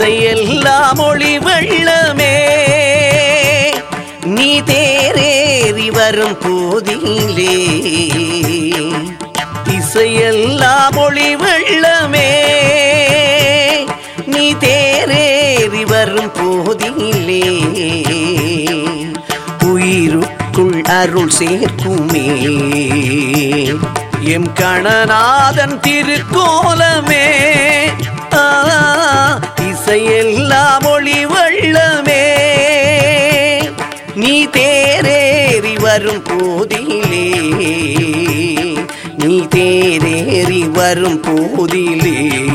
திசையெல்லாம் ஒளி வெள்ளமே நீ தேரேறி வரும் போதிலே திசையெல்லாம் ஒளி வெள்ளமே நீ தேரேறி வரும் போதிலே உயிருக்குள் அருள் சேர்க்குமே எம் கணநாதன் திருக்கோலமே ஆ, இசையெல்லாம் ஒளி வெள்ளமே நீ தேரேறி வரும் போதிலே நீ தேரேறி வரும் போதிலே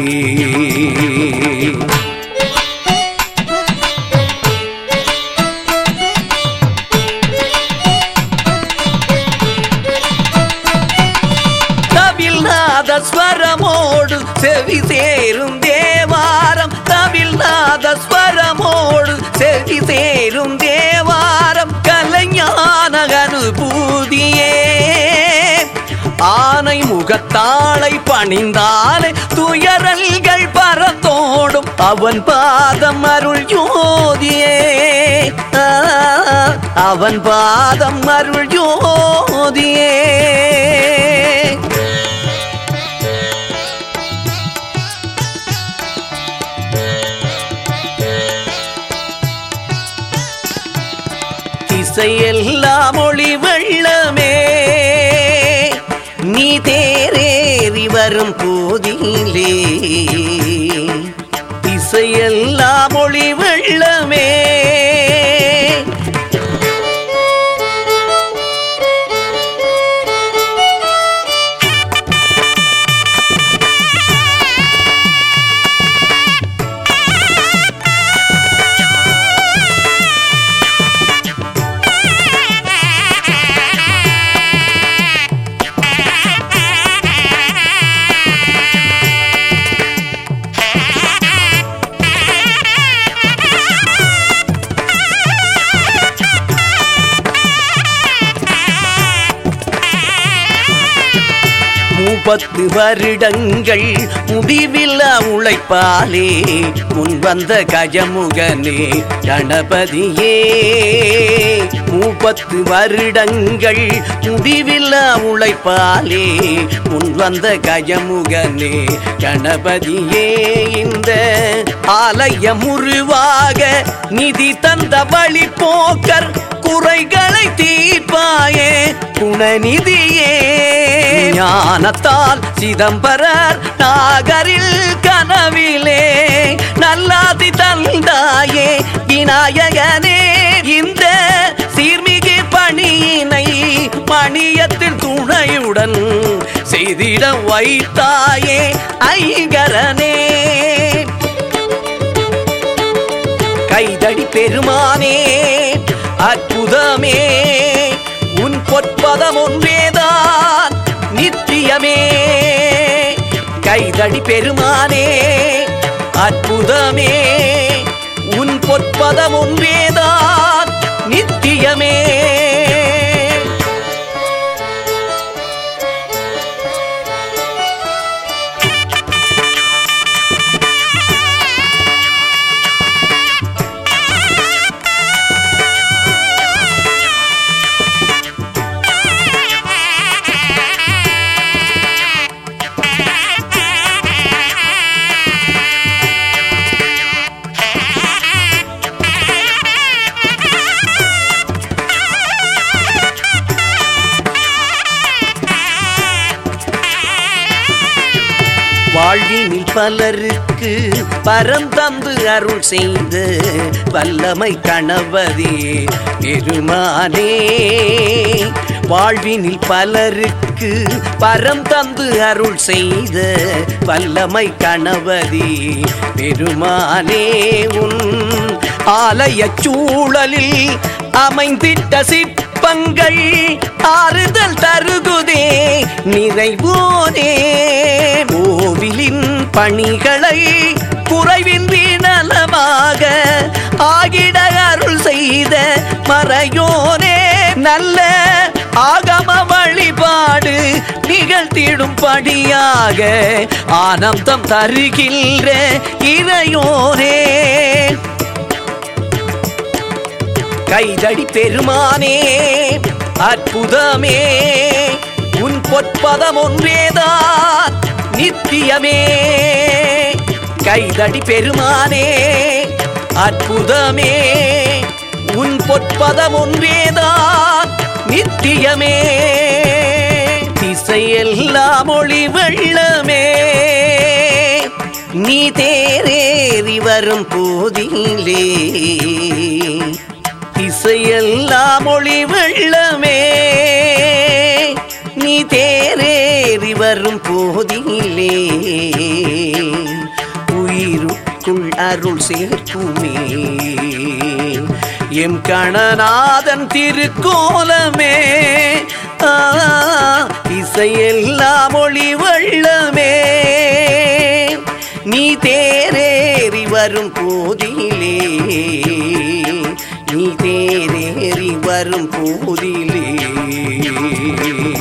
தவில்நாத ஸ்வரமோடு செவி சேரும் தேவாரம் தவில்நாத ஸ்வரமோடு செவி சேரும் தேவாரம் கலைஞான அனுபூதியே ஆனை முகத்தாளை பணிந்தாலே துயரல்கள் பரத்தோடும் அவன் பாதம் அருள் ஜோதியே ஆ, அவன் பாதம் அருள் ஜோதியே திசையெல்லாம் ஒளி வெள்ளமே நீ தேரேறி வரும் போதிலே திசையெல்லாம் ஒளி வெள்ளமே முப்பத்து வருடங்கள் முடிவில்லா உழைப்பாலே முன் வந்த கஜமுகனே கணபதியே முப்பத்து வருடங்கள் முடிவில்லா உழைப்பாலே முன் வந்த கஜமுகனே கணபதியே இந்த ஆலயம் உருவாக நிதி தந்த வழி போக்கர் குறைகளை தீர்ப்பாயே குணநிதியே ஞானத்தால் சிதம்பரர் நாகரில் கனவிலே நல்லாதி தந்தாயே விநாயகனே இந்த சீர்மிகு பணியினை மணியத்தில் துணையுடன் செய்திட வைத்தாயே ஐங்கரனே கைதடி பெருமானே அற்புதமே உன் பொற்பதம் ஒன்றேதான் நித்தியமே கைதடி பெருமானே அற்புதமே உன் பொற்பதம் ஒன்றேதான் நித்தியமே வாழ்வினில் பலருக்கு பரம் தந்து அருள் செய்த வல்லமை கணவதி பெருமானே வாழ்வினில் பலருக்கு பரம் தந்து அருள் செய்த வல்லமை கணவதி பெருமானே உன் ஆலய சூழலில் அமைந்திட்ட சிற்பங்கள் ஆறுதல் தருகுதே நிறைவோனே கோவிலின் பணிகளை குறைவின்றி நலமாக ஆகிட அருள் செய்த மறையோனே நல்ல ஆகம வழிபாடு நீ நிகழ்த்திடும்படியாக ஆனந்தம் தருகின்ற இறையோனே கைதடி பெருமானே அற்புதமே உன் பொற்பதம் ஒன்றேதான் நித்தியமே கைதடி பெருமானே அற்புதமே உன் பொற்பதம் ஒன்றேதான் நித்தியமே திசையெல்லாம் ஒளி வெள்ளமே நீ தேரேறி வரும் போதிலே இசையெல்லாம் ஒளி வெள்ளமே நீ தேரேறி வரும் போதிலே உயிருக்குள் அருள் சேர்க்குமே எம் கணநாதன் திருக்கோலமே ஆ, இசையெல்லாம் ஒளி வெள்ளமே நீ தேரேறி வரும் போதிலே நீ தேரேறி வரும் போதிலே